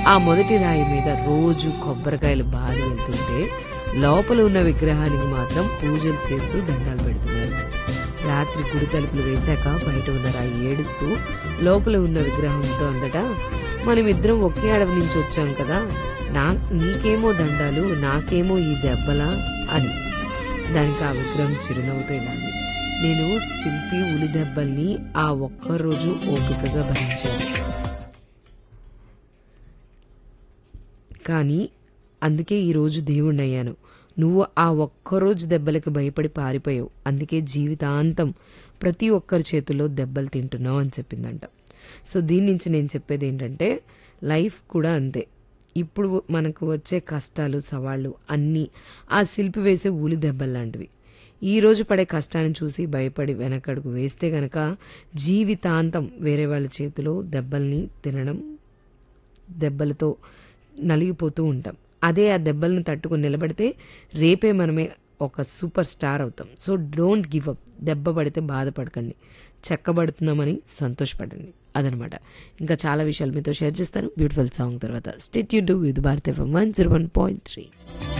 ఆ మొదటి రాయి మీద రోజు కొబ్బరికాయలు బారి వెళ్తుంటే లోపల ఉన్న విగ్రహానికి మాత్రం పూజలు చేస్తూ దండాలు పెడుతున్నారు రాత్రి గుడి తలుపులు వేశాక బయట ఉన్న రాయి ఏడుస్తూ లోపల ఉన్న విగ్రహంతో అందట మనమిద్దరం ఒకే అడవి నుంచి వచ్చాం కదా నా నీకేమో దండాలు నాకేమో ఈ దెబ్బలా అని దానికి ఆ విగ్రహం చిరునవ్వుతో ఇలా అంది. నేను శిల్పి ఉలి దెబ్బల్ని ఆ ఒక్కరోజు ఓపికగా భరించాను కానీ అందుకే ఈరోజు దేవుణ్ణయ్యాను నువ్వు ఆ ఒక్కరోజు దెబ్బలకి భయపడి పారిపోయావు అందుకే జీవితాంతం ప్రతి ఒక్కరి చేతుల్లో దెబ్బలు తింటున్నావు అని చెప్పిందంట సో దీని నుంచి నేను చెప్పేది ఏంటంటే లైఫ్ కూడా అంతే ఇప్పుడు మనకు వచ్చే కష్టాలు సవాళ్ళు అన్నీ ఆ శిల్పి వేసే ఊలి దెబ్బలు లాంటివి ఈ రోజు పడే కష్టాన్ని చూసి భయపడి వెనకడుగు వేస్తే గనక జీవితాంతం వేరే వాళ్ళ చేతిలో దెబ్బల్ని తినడం దెబ్బలతో నలిగిపోతూ ఉంటాం అదే ఆ దెబ్బలను తట్టుకుని నిలబడితే రేపే మనమే ఒక సూపర్ స్టార్ అవుతాం సో డోంట్ గివ్ అప్ దెబ్బ పడితే బాధపడకండి చెక్కబడుతున్నామని సంతోషపడండి అదనమాట ఇంకా చాలా విషయాలు మీతో షేర్ చేస్తాను బ్యూటిఫుల్ సాంగ్ తర్వాత state you do with Bharat FM one zero one point three